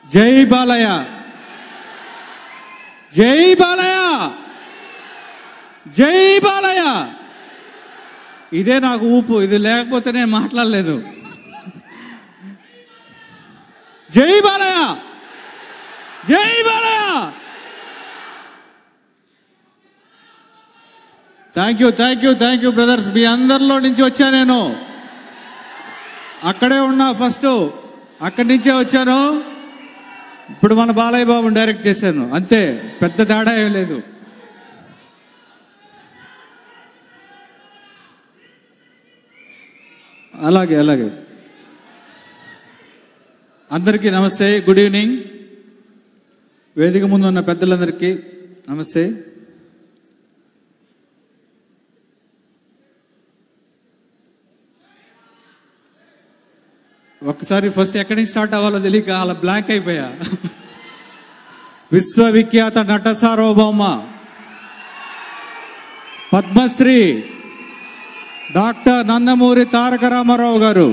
జై బాలయ్య జై బాలయ్య జై బాలయ్య ఇదే నాకు ఊపు ఇది లేకపోతే నేను మాట్లాడలేదు జై బాలయ్య జై Balayya thank you thank you thank you brothers మీ అందరిలో నుంచి వచ్చా నేను అక్కడే ఉన్నా ఫస్ట్ అక్కడి నుంచే వచ్చాను ఇప్పుడు మన బాలయ్య బాబుని డైరెక్ట్ చేశాను అంతే పెద్ద తేడా ఏం లేదు అలాగే అలాగే అందరికీ నమస్తే గుడ్ ఈవినింగ్ వేదిక ముందు ఉన్న పెద్దలందరికీ నమస్తే ఒక్కసారి ఫస్ట్ ఎక్కడి నుంచి స్టార్ట్ అవ్వాలో తెలియక అలా బ్లాంక్ అయిపోయా విశ్వవిఖ్యాత నట సార్వభౌమ పద్మశ్రీ డాక్టర్ నందమూరి తారక రామారావు గారు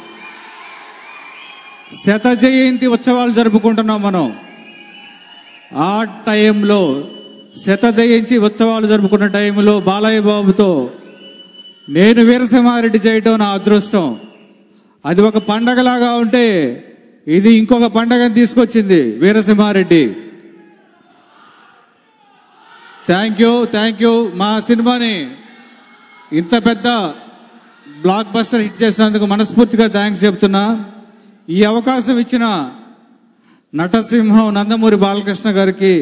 శత జయంతి ఉత్సవాలు జరుపుకుంటున్నాం మనం ఆ టైంలో శత జయంతి ఉత్సవాలు జరుపుకున్న టైంలో బాలయ్య బాబుతో నేను వీరసింహారెడ్డి చేయటం నా అదృష్టం అది ఒక పండగలాగా ఉంటే ఇది ఇంకొక పండగని తీసుకొచ్చింది Veera Simha Reddy thank you thank you మా సినిమాని ఇంత పెద్ద బ్లాక్ బస్టర్ హిట్ చేసినందుకు మనస్ఫూర్తిగా థ్యాంక్స్ చెప్తున్నా ఈ అవకాశం ఇచ్చిన నటసింహం నందమూరి బాలకృష్ణ గారికి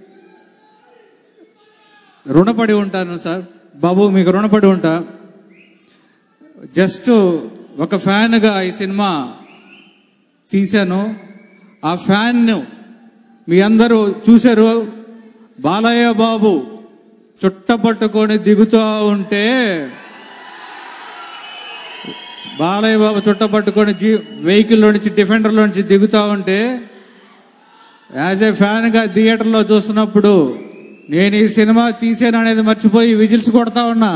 రుణపడి ఉంటాను సార్ బాబు మీకు రుణపడి ఉంటా జస్ట్ ఒక ఫ్యాన్గా ఈ సినిమా తీశాను ఆ ఫ్యాన్ను మీ అందరూ చూశారు బాలయ్య బాబు చుట్టపట్టుకొని దిగుతూ ఉంటే బాలయ్య బాబు చుట్టపట్టుకొని జీ వెహికల్లో నుంచి డిఫెండర్లో నుంచి దిగుతూ ఉంటే యాజ్ ఏ ఫ్యాన్గా థియేటర్లో చూస్తున్నప్పుడు నేను ఈ సినిమా తీసాను అనేది మర్చిపోయి విజిల్స్ కొడతా ఉన్నా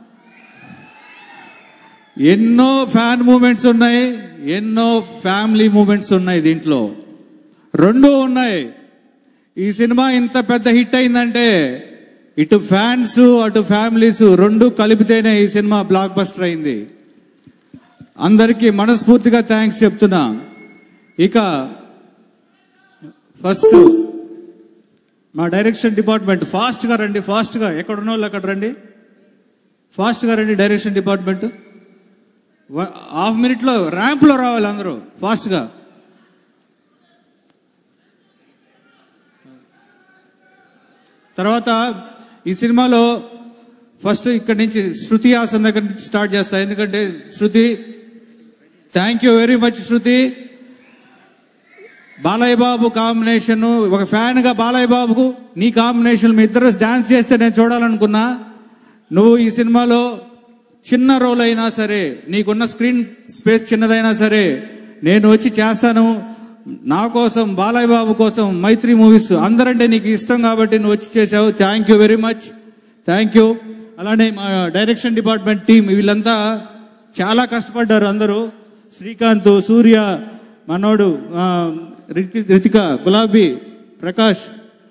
ఎన్నో ఫ్యాన్ మూమెంట్స్ ఉన్నాయి ఎన్నో ఫ్యామిలీ మూమెంట్స్ ఉన్నాయి దీంట్లో రెండు ఉన్నాయి ఈ సినిమా ఇంత పెద్ద హిట్ అయిందంటే ఇటు ఫ్యాన్స్ అటు ఫ్యామిలీస్ రెండు కలిపితేనే ఈ సినిమా బ్లాక్ బస్టర్ అయింది అందరికీ మనస్ఫూర్తిగా థ్యాంక్స్ చెప్తున్నా ఇక ఫస్ట్ మా డైరెక్షన్ డిపార్ట్మెంట్ ఫాస్ట్గా రండి ఫాస్ట్గా ఎక్కడ ఉన్న వాళ్ళు అక్కడ రండి ఫాస్ట్గా రండి డైరెక్షన్ డిపార్ట్మెంట్ వ- హాఫ్ మినిట్లో ర్యాంప్లో రావాలి అందరూ ఫాస్ట్గా తర్వాత ఈ సినిమాలో ఫస్ట్ ఇక్కడి నుంచి శృతి హాసన్ దగ్గర నుంచి స్టార్ట్ చేస్తా ఎందుకంటే Shruti thank you very much Shruti Balayya Babu combination ఒక ఫ్యాన్ గా బాలయ్య బాబుకు నీ కాంబినేషన్ మీ ఇద్దరు డాన్స్ చేస్తే నేను చూడాలనుకున్నా నువ్వు ఈ సినిమాలో చిన్న రోల్ అయినా సరే నీకున్న స్క్రీన్ స్పేస్ చిన్నదైనా సరే నేను వచ్చి చేస్తాను నా కోసం బాలయ్య బాబు కోసం మైత్రి మూవీస్ అందరంటే నీకు ఇష్టం కాబట్టి నువ్వు వచ్చి చేసావు thank you very much thank you అలానే మా డైరెక్షన్ డిపార్ట్మెంట్ టీం వీళ్ళంతా చాలా కష్టపడ్డారు అందరూ శ్రీకాంత్ సూర్య మనోడు ఆ, రితి- రితిక గులాబీ ప్రకాష్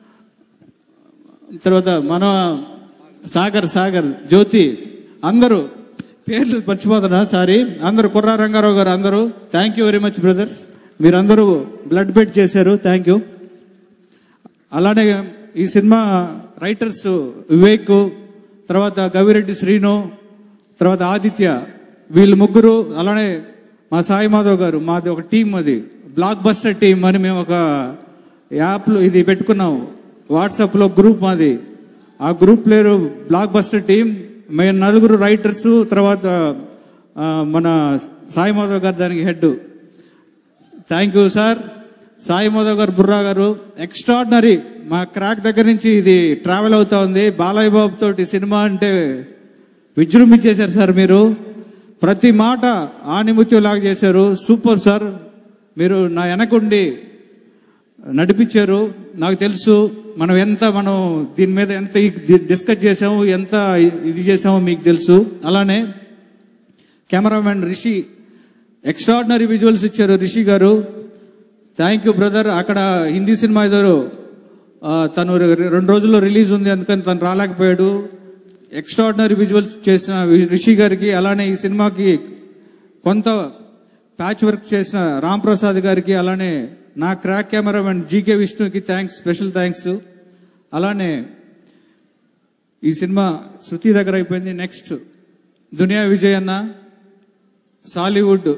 తర్వాత మన సాగర్ సాగర్ జ్యోతి అందరూ పేర్లు మర్చిపోతున్నా సారీ అందరూ కుర్రా రంగారావు గారు అందరూ thank you very much brothers మీరందరూ బ్లడ్ బెట్ చేశారు థ్యాంక్ యూ అలానే ఈ సినిమా రైటర్స్ వివేక్ తర్వాత గవిరెడ్డి శ్రీను తర్వాత ఆదిత్య వీళ్ళు ముగ్గురు అలానే మా సాయి మాధవ్ గారు మాది ఒక టీం అది బ్లాక్ బస్టర్ టీం అని మేము ఒక యాప్లో ఇది పెట్టుకున్నాం వాట్సాప్లో గ్రూప్ మాది ఆ గ్రూప్ పేరు బ్లాక్ బస్టర్ టీం మేము నలుగురు రైటర్స్ తర్వాత ఆ, మన సాయి మాధవ్ గారు దానికి head thank you sir Sai Madhav garu Burra గారు ఎక్స్ట్రాడినరీ మా క్రాక్ దగ్గర నుంచి ఇది ట్రావెల్ అవుతా ఉంది బాలయ్య బాబు తోటి సినిమా అంటే విజృంభించేశారు సార్ మీరు ప్రతి మాట ఆనిముత్యం లాగా చేశారు సూపర్ సార్ మీరు నా వెనకుండి నడిపించారు నాకు తెలుసు మనం ఎంత మనం దీని మీద ఎంత డిస్కస్ చేసాము ఎంత ఇది చేసామో మీకు తెలుసు అలానే కెమెరామెన్ రిషి ఎక్స్ట్రాడినరీ విజువల్స్ ఇచ్చారు రిషి గారు థ్యాంక్ యూ బ్రదర్ అక్కడ హిందీ సినిమా ఏదో ఆ, తను రె- రెండు రోజుల్లో రిలీజ్ ఉంది అందుకని తను రాలేకపోయాడు ఎక్స్ట్రాడినరీ విజువల్స్ చేసిన వి- రిషి గారికి అలానే ఈ సినిమాకి కొంత ప్యాచ్ వర్క్ చేసిన రామ్ ప్రసాద్ గారికి అలానే నా క్రాక్ కెమెరామెన్ జీకే విష్ణుకి థ్యాంక్స్ స్పెషల్ థ్యాంక్స్ అలానే ఈ సినిమా శృతి దగ్గర అయిపోయింది నెక్స్ట్ దునియా విజయ్ అన్న సాలీవుడ్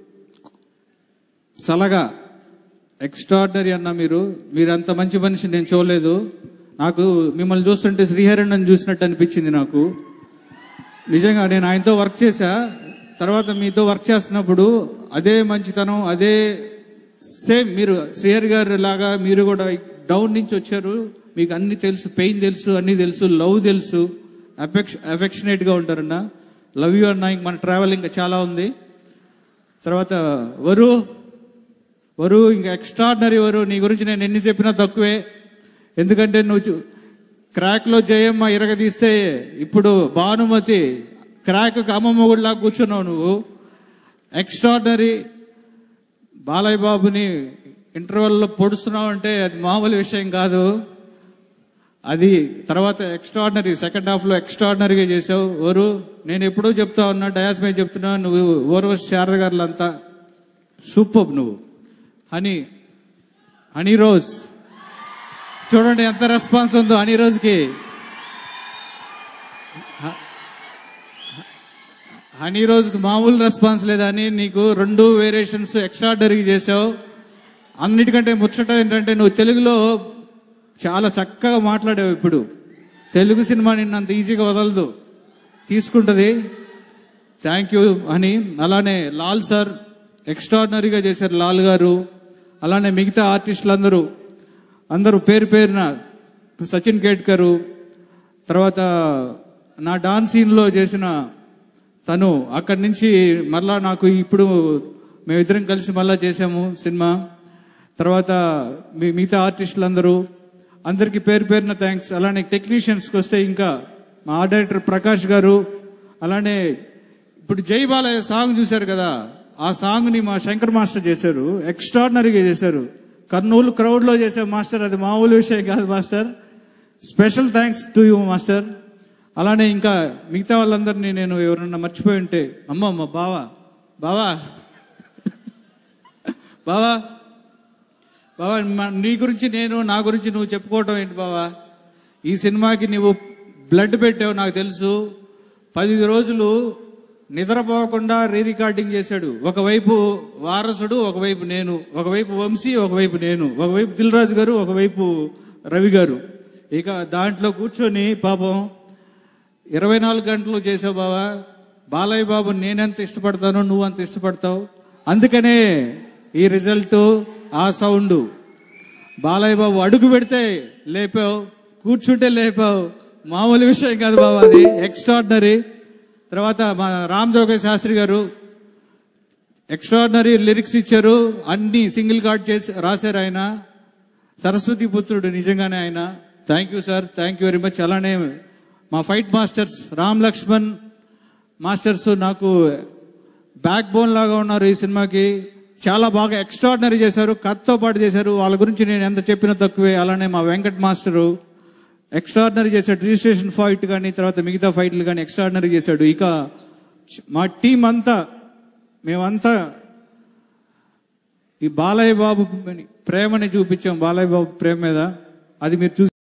సలగా ఎక్స్ట్రాడినరీ అన్న మీరు మీరు అంత మంచి మనిషి నేను చూడలేదు నాకు మిమ్మల్ని చూస్తుంటే శ్రీహరణ్ చూసినట్టు అనిపించింది నాకు నిజంగా నేను ఆయనతో వర్క్ చేశా తర్వాత మీతో వర్క్ చేస్తున్నప్పుడు అదే మంచితనం అదే సేమ్ మీరు శ్రీహరి గారు లాగా మీరు కూడా డౌన్ నుంచి వచ్చారు మీకు అన్ని తెలుసు పెయిన్ తెలుసు అన్ని తెలుసు లవ్ తెలుసు అఫెక్ష అఫెక్షనేట్ గా ఉంటారన్న లవ్ యూ అన్న ఇంక మన ట్రావెల్ ఇంకా చాలా ఉంది తర్వాత వరు వరు ఇంకా ఎక్స్ట్రాడినరీ వరు నీ గురించి నేను ఎన్ని చెప్పినా తక్కువే ఎందుకంటే నువ్వు చూ- క్రాక్ లో జయమ్మ ఇరగదీస్తే ఇప్పుడు భానుమతి క్రాక్ అమ్మమ్మ కూడా కూర్చున్నావు నువ్వు ఎక్స్ట్రాడినరీ బాలయ్య బాబుని ఇంటర్వెల్లో పొడుస్తున్నావు అంటే అది మామూలు విషయం కాదు అది తర్వాత ఎక్స్ట్రాడినరీ సెకండ్ హాఫ్ లో ఎక్స్ట్రాడినరీగా చేసావు ఓరు నేను ఎప్పుడూ చెప్తా ఉన్నా డయాస్ మీద చెప్తున్నా నువ్వు ఓర్వశ్ శారద గారులంతా సూపర్ నువ్వు హనీ హనీ రోజ్ చూడండి ఎంత రెస్పాన్స్ ఉందో హనీ రోజుకి హనీ రోజుకి మామూలు రెస్పాన్స్ లేదని నీకు రెండు వేరియేషన్స్ ఎక్స్ట్రాడరీ చేసావు అన్నిటికంటే ముచ్చట ఏంటంటే నువ్వు తెలుగులో చాలా చక్కగా మాట్లాడావు ఇప్పుడు తెలుగు సినిమా నిన్ను అంత ఈజీగా వదలదు తీసుకుంటది థ్యాంక్ యూ అని అలానే లాల్ సార్ ఎక్స్ట్రాడినరీగా చేశారు లాల్ గారు అలానే మిగతా ఆర్టిస్టులు అందరూ అందరూ పేరు పేరున సచిన్ కేట్కరు తర్వాత నా డాన్స్ సీన్లో చేసిన తను అక్కడి నుంచి మళ్ళా నాకు ఇప్పుడు మేమిద్దరం కలిసి మళ్ళా చేసాము సినిమా తర్వాత మీ మిగతా ఆర్టిస్టులు అందరూ అందరికి పేరు పేరున థ్యాంక్స్ అలానే టెక్నీషియన్స్కి వస్తే ఇంకా మా ఆర్ట్ డైరెక్టర్ ప్రకాష్ గారు అలానే ఇప్పుడు జై బాలయ్య సాంగ్ చూశారు కదా ఆ సాంగ్ ని మా శంకర్ మాస్టర్ చేశారు ఎక్స్ట్రాడినరీగా చేశారు కర్నూలు క్రౌడ్ లో చేసే మాస్టర్ అది మామూలు విషయం కాదు master special thanks to you master అలానే ఇంకా మిగతా వాళ్ళందరినీ నేను ఎవరన్నా మర్చిపోయి ఉంటే అమ్మ అమ్మ బావా బావా బావా బావా మ- నీ గురించి నేను నా గురించి నువ్వు చెప్పుకోవటం ఏంటి బావా ఈ సినిమాకి నువ్వు బ్లడ్ పెట్టావు నాకు తెలుసు పది రోజులు నిద్రపోకుండా రీ రికార్డింగ్ చేశాడు ఒకవైపు వారసుడు ఒకవైపు నేను ఒకవైపు వంశీ ఒకవైపు నేను ఒకవైపు దిల్ రాజు గారు ఒకవైపు రవి గారు ఇక దాంట్లో కూర్చొని పాపం ఇరవై నాలుగు గంటలు చేసావు బావా బాలయ్య బాబు నేనెంత ఇష్టపడతానో నువ్వు అంత ఇష్టపడతావు అందుకనే ఈ రిజల్ట్ ఆ సౌండ్ బాలయ్య బాబు అడుగు పెడితే లేపావు కూర్చుంటే లేపావు మామూలు విషయం కాదు బాబు అది ఎక్స్ట్రాడినరీ తర్వాత మా రామ్ జోగయ్య శాస్త్రి గారు ఎక్స్ట్రాడినరీ లిరిక్స్ ఇచ్చారు అన్ని సింగిల్ కార్డ్ చేసి రాశారు ఆయన సరస్వతి పుత్రుడు నిజంగానే ఆయన thank you sir thank you very much అలానే మా fight masters Ram Lakshman masters నాకు బ్యాక్ బోన్ లాగా ఉన్నారు ఈ సినిమాకి చాలా బాగా ఎక్స్ట్రాడినరీ చేశారు కత్తో పాటు చేశారు వాళ్ళ గురించి నేను ఎంత చెప్పినా తక్కువే అలానే మా వెంకట్ మాస్టరు ఎక్స్ట్రాడినరీ చేశాడు రిజిస్ట్రేషన్ ఫైట్ కానీ తర్వాత మిగతా ఫైట్లు కానీ ఎక్స్ట్రాడినరీ చేశాడు ఇక మా టీం అంతా మేమంతా ఈ బాలయ్య బాబు ప్రేమని చూపించాం బాలయ్య బాబు ప్రేమ మీద అది మీరు చూసి